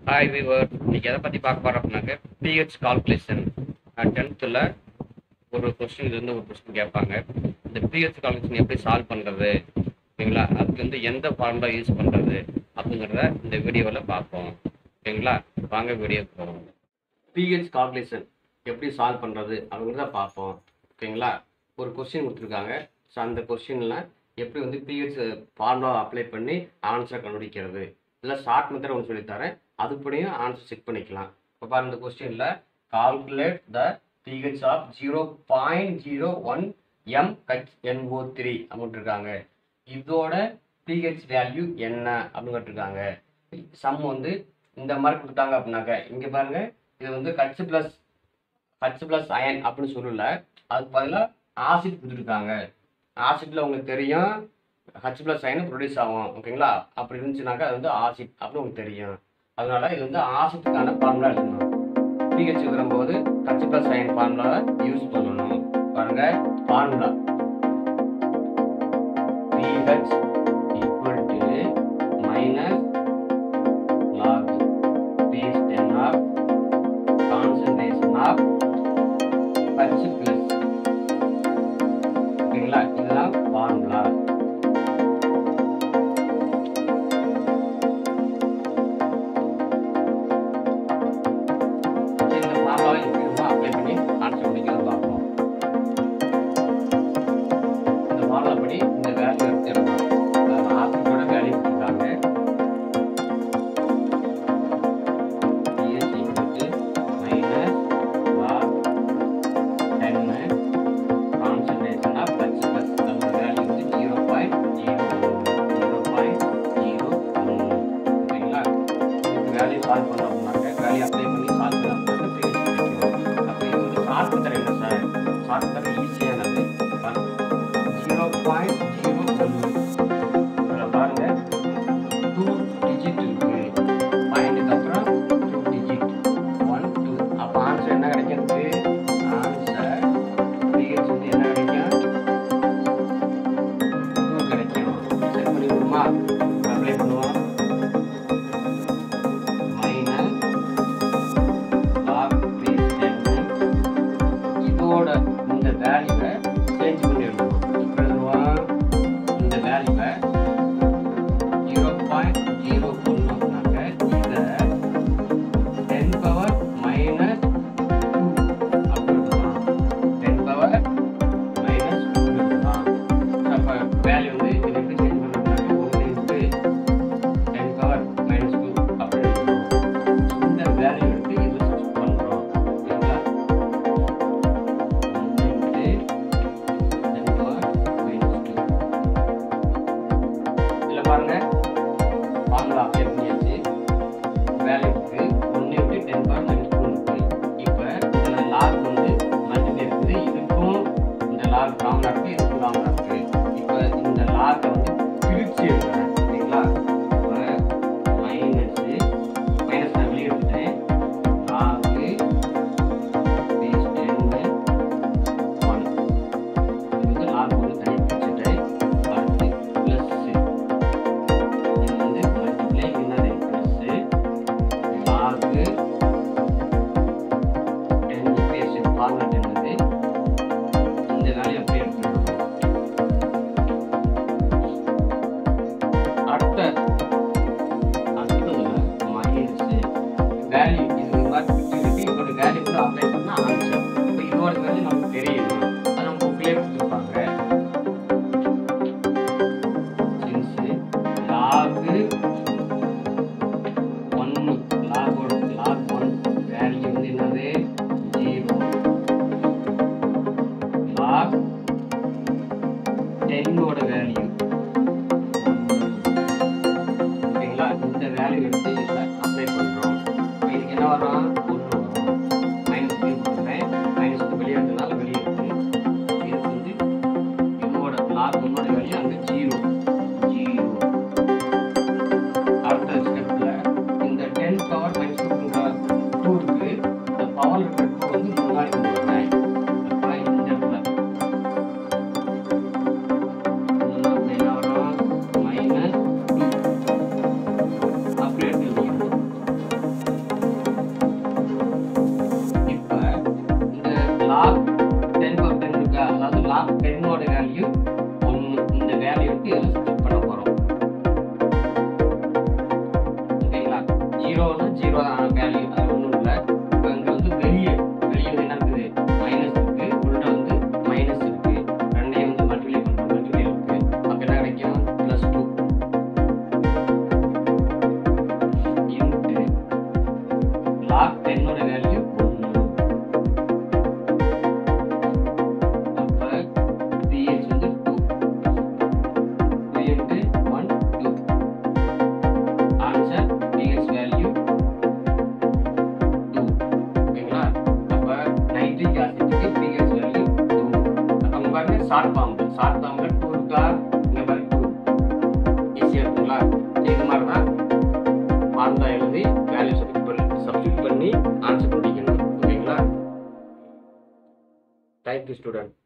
hi விவர் இன்னைக்கு எதை பற்றி பார்க்க போகிறோம் அப்படின்னாக்க பிஹெச் கால்குலேஷன் டென்த்தில் ஒரு கொஸ்டின் இருந்து ஒரு கொஸ்டின் கேட்பாங்க இந்த பிஹெச் கால்குலேஷன் எப்படி சால்வ் பண்ணுறது ஓகேங்களா அதுக்கு வந்து எந்த ஃபார்முலா யூஸ் பண்ணுறது அப்படிங்கிறத இந்த வீடியோவில் பார்ப்போம் ஓகேங்களா வாங்க வீடியோ போவோம் பிஹெச் கால்குலேஷன் எப்படி சால்வ் பண்ணுறது அப்படிங்கிறத பார்ப்போம் ஓகேங்களா ஒரு கொஸ்டின் கொடுத்துருக்காங்க ஸோ அந்த கொஸ்டினில் எப்படி வந்து பிஹெச் ஃபார்முலா அப்ளை பண்ணி ஆன்சரை கண்டுபிடிக்கிறது இல்லை ஷார்ட் மெத்தட் ஒன்று சொல்லித்தரேன் அதுபடியும் ஆன்சர் செக் பண்ணிக்கலாம் இப்போ பாருங்க இந்த கொஸ்டினில் calculate the pH of zero point zero one M H N O three அப்படின்னு இருக்காங்க இதோட பிஹெச் வேல்யூ என்ன அப்படின்னு கேட்டிருக்காங்க சம் வந்து இந்த மாதிரி கொடுத்தாங்க அப்படின்னாக்க இங்கே பாருங்க இது வந்து H plus H plus ion அப்படின்னு சொல்லல அதுக்கு பதிலாக ஆசிட் கொடுத்துருக்காங்க ஆசிட்ல உங்களுக்கு தெரியும் ஹச் ப்ளஸ் அயன் ப்ரொடியூஸ் ஆகும் ஓகேங்களா அப்படி இருந்துச்சுனாக்கா அது வந்து ஆசிட் அப்படின்னு உங்களுக்கு தெரியும் அதனால இது வந்து ஆசிட்டுக்கான ஃபார்முலா எழுதணும் பிஹெச் எழுதும்போது ஹச் ப்ளஸ் அயன் ஃபார்முலாவை யூஸ் பண்ணணும் பாருங்க formula pH equal to minus log base ten of concentration of H plus ஓகேங்களா இதுதான் ஃபார்முலா சரி, இந்த ஃபார்முலாவை எப்படி அப்ளை பண்ணி ஆன்சர் முடிக்கிறது பார்ப்போம் இந்த ஃபார்முலா படி இந்த வேல்யூ எடுத்துடணும் ஆசிட்டோட வேல்யூ கொடுத்துருக்காங்க pH equal to minus log 10 concentration of H plus அந்த வேல்யூ வந்து 0.01 ஓகேங்களா இதுக்கு வேல்யூ சால்வ் பண்ணோம்னாக்க வேல்யூ அப்ளை பண்ணி சால்வ் பண்ணோம்னாக்க பேஸ் கிடைக்கும் அப்போ இது வந்து ஷார்ட் மெத்தட் என்ன சார் ஷார்ட் மெத்தட் ஈஸியானது ஜீரோ பாயிண்ட் ஜீரோ ஒன்று இதில் பாருங்க டூ டிஜிட் இருக்கு பாயிண்ட்டுக்கு அப்புறம் டூ டிஜிட் ஒன் டூ அப்போ ஆன்சர் என்ன கிடைக்கிறது ஆன்சர் பிஹெச் வந்து என்ன கிடைக்கும் டூ கிடைக்கும் செக் பண்ணி விடுமா அப்ளை பண்ணுவோம் மைனஸ் லாக் பேஸ் டென்னு இதோட இந்த வேல்யூவை சேஞ்ச் பண்ணிடணும் இப்போ எழுதுவோம் இந்த வேல்யூவை ஜீரோ பாயிண்ட் ஜீரோ ஒன்று அப்படின்னாக்க இதை டென் பவர் மைனஸ் டூ அப்படி இருக்கலாம் டென் பவர் மைனஸ் டூ இருக்கலாம் அப்போ வேல்யூ வந்து இது எப்படி சேஞ்ச் பண்ணுறதுனாக்க ஒன்று into ten power minus two அப்படி இருக்கணும் இந்த வேல்யூ எடுத்து இதில் சப்ஸ்ட் பண்ணுறோம் ஓகேங்களா ஒன்று into ten power minus two இதில் பாருங்க ஃபார்முலா அப்ளை பண்ணியாச்சு வேல்யூ இருக்கு ஒன்று into ten power minus two இருக்கு இப்போ இதில் லாக் வந்து மல்டிபிள் இருக்குது இதுக்கும் இந்த லாக் காமனாக இருக்குது இதுக்கும் காமனாக இருக்குது இப்போ இந்த லாக்கை வந்து பிரித்து எடுக்கிறேன் ஓகேங்களா இப்போ மைனஸு மைனஸ் நான் வெளியே எடுத்துட்டேன் லாக்கு பேஸ் டென்னு ஒன் இது வந்து லாக் வந்து தனி பிரிச்சுட்டேன் அடுத்து ப்ளஸ்ஸு இது வந்து மல்டிப்ளை என்னது plus log ten base format என்னது இந்த வேலையை அப்படியே எடுத்துக்கணும் அடுத்த அடுத்ததுல மைனஸ் வேல்யூ இது மாதிரி பிரிச்சுக்கிட்டு இதோட வேல்யூ கூட அப்ளை பண்ணா ஆன்சர் இப்போ இதோட வேல்யூ நமக்கு தெரியும் அது நம்ம புக்லேயே கொடுத்துருப்பாங்க சின்ஸ் லாகு ஒன்று லாகோட லாக் ஒன் வேல்யூ வந்து என்னது ஜீரோ லாக் டென்னோட வேல்யூ ஓகேங்களா இந்த வேல்யூ எடுத்து இதில் அப்ளை பண்ணுறோம் இப்போ இதுக்கு என்ன வரும் ஒன்று வரும் மைனஸ் த்ரீ கொடுக்குறேன் மைனஸ் டூ வெளியே இருக்கிறதுனால வெளியே இருக்கு இதுக்கு வந்து இதோட லாக் ஒன்னோட வேல்யூ அங்கே ஜீரோ ஜீரோ அடுத்த ஸ்டெப்பில் இந்த ten power minus two two இருக்கு இந்த பவர் இருக்கிற டூ வந்து முன்னாடி கொண்டு வரேன் அப்போ இந்த இடத்துல என்ன வரும் மைனஸ் டூ அப்படியே எழுதிக்கணும் ஜீரோனா ஜீரோ தான் வேல்யூ அது ஒன்றும் இல்லை இப்போ இங்கே வந்து வெளியே வெளியே வந்து என்ன இருக்குது மைனஸ் இருக்கு உள்ள வந்து மைனஸ் இருக்கு ரெண்டையும் வந்து மல்டிப்ளை பண்ணுறோம் மல்டிப்ளை இருக்கு அப்போ என்ன கிடைக்கும் plus two into log டென்னோட value ஒன்று அப்போ பிஹெச் வந்து two two into one two answer pH value two ஓகேங்களா அப்போ நைட்ரிக் ஆசிட்டுக்கு பிஹெச் வேல்யூ டூ அப்போ இங்கே பாருங்க ஷார்ட் ஃபார்ம் ஷார்ட் ஃபார்மில் டூ இருக்கா இங்கே பாருங்க டூ ஈஸியாக இருக்குங்களா சரி, இது மாதிரி தான் ஃபார்முலா எழுதி வேல்யூ சப்ஸ்டியூட் பண்ணி சப்ஸ்டியூட் பண்ணி ஆன்சர் கண்டுபிடிக்கணும் ஓகேங்களா தேங்க்யூ ஸ்டூடெண்ட்